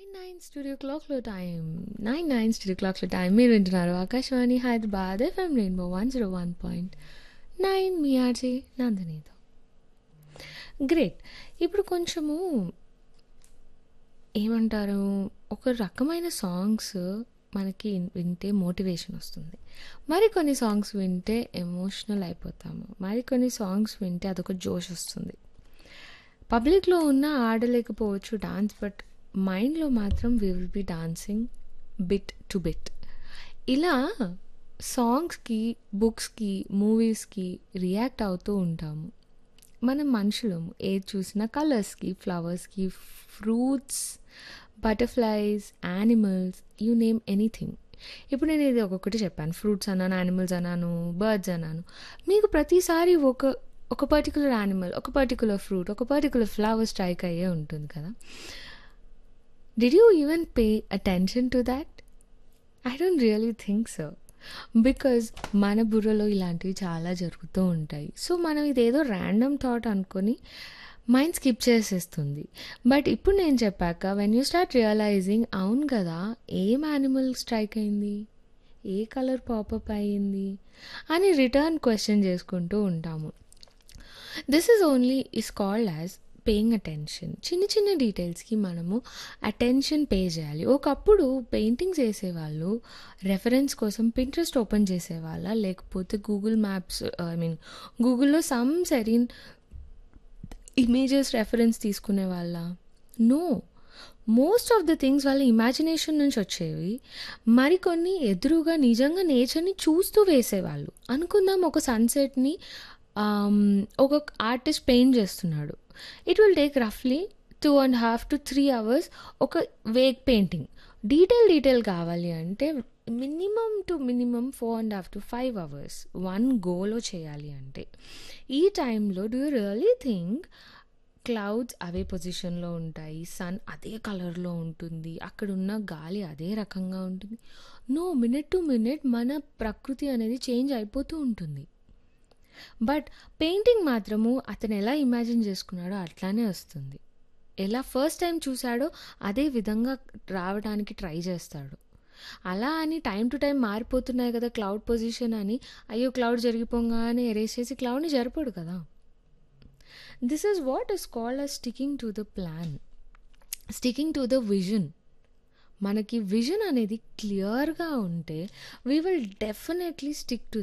nine studio క్లాక్లో time nine nine studio క్లాక్లో time మీరు వింటున్నారు Akashvani Hyderabad FM rainbow one zero one point nine మీ ఆర్జే నందినితో గ్రేట్ ఇప్పుడు కొంచెము ఏమంటారు ఒక రకమైన సాంగ్స్ మనకి వింటే మోటివేషన్ వస్తుంది మరికొన్ని సాంగ్స్ వింటే ఎమోషనల్ అయిపోతాము మరికొన్ని సాంగ్స్ వింటే అదొక జోష్ వస్తుంది పబ్లిక్లో ఉన్న ఆడలేకపోవచ్చు డాన్స్ బట్ మైండ్లో మాత్రం we will be dancing bit to bit ఇలా సాంగ్స్కి బుక్స్కి మూవీస్కి రియాక్ట్ అవుతూ ఉంటాము మనం మనుషులము ఏది చూసినా కలర్స్కి ఫ్లవర్స్కి fruits butterflies animals you name anything ఇప్పుడు నేను ఇది ఒక్కొక్కటి చెప్పాను ఫ్రూట్స్ అన్నాను యానిమల్స్ అన్నాను బర్డ్స్ అన్నాను మీకు ప్రతిసారి ఒక ఒక పర్టికులర్ యానిమల్ ఒక పర్టికులర్ ఫ్రూట్ ఒక పర్టికులర్ ఫ్లవర్ స్ట్రైక్ అయ్యే ఉంటుంది కదా did you even pay attention to that I don't really think so because మన బుర్రలో ఇలాంటివి చాలా జరుగుతూ ఉంటాయి సో మనం ఇదేదో ర్యాండమ్ థాట్ అనుకొని మైండ్ స్కిప్ చేసేస్తుంది బట్ ఇప్పుడు నేను చెప్పాక వెన్ యూ స్టార్ట్ రియలైజింగ్ అవును కదా ఏం యానిమల్ స్ట్రైక్ అయింది ఏ కలర్ పాపప్ అయ్యింది అని రిటర్న్ క్వశ్చన్ చేసుకుంటూ ఉంటాము this is only is called as paying attention చిన్న చిన్న డీటెయిల్స్కి మనము అటెన్షన్ పే చేయాలి ఒకప్పుడు పెయింటింగ్స్ వేసేవాళ్ళు రెఫరెన్స్ కోసం పింట్రెస్ట్ ఓపెన్ చేసేవాళ్ళ లేకపోతే గూగుల్ మ్యాప్స్ ఐ మీన్ గూగుల్లో సమ్ సెరీన్ ఇమేజెస్ రెఫరెన్స్ తీసుకునే వాళ్ళ no most of the things వాళ్ళ ఇమాజినేషన్ నుంచి వచ్చేవి మరికొన్ని ఎదురుగా నిజంగా నేచర్ని చూస్తూ వేసేవాళ్ళు అనుకుందాం ఒక సన్సెట్ని ఒక ఆర్టిస్ట్ పెయింట్ చేస్తున్నాడు ఇట్ విల్ టేక్ రఫ్లీ two and half to three hours ఒక వేగ్ పెయింటింగ్ డీటెయిల్ డీటెయిల్ కావాలి అంటే minimum to minimum four and half to five hours one గోలో చేయాలి అంటే ఈ టైంలో do you really think clouds అవే పొజిషన్లో ఉంటాయి సన్ అదే కలర్లో ఉంటుంది అక్కడ ఉన్న గాలి అదే రకంగా ఉంటుంది నో మినిట్ టు మినిట్ మన ప్రకృతి అనేది చేంజ్ అయిపోతూ ఉంటుంది బట్ పెయింటింగ్ మాత్రము అతను ఎలా ఇమాజిన్ చేసుకున్నాడో అట్లానే వస్తుంది ఎలా ఫస్ట్ టైం చూశాడో అదే విధంగా రావడానికి ట్రై చేస్తాడు అలా అని టైం టు టైం మారిపోతున్నాయి కదా క్లౌడ్ పొజిషన్ అని అయ్యో క్లౌడ్ జరిగిపోగానే ఎరేస్ చేసి క్లౌడ్ని జరపడు కదా this is what is called uh sticking to the plan sticking to the vision మనకి విజన్ అనేది క్లియర్గా ఉంటే we will definitely stick to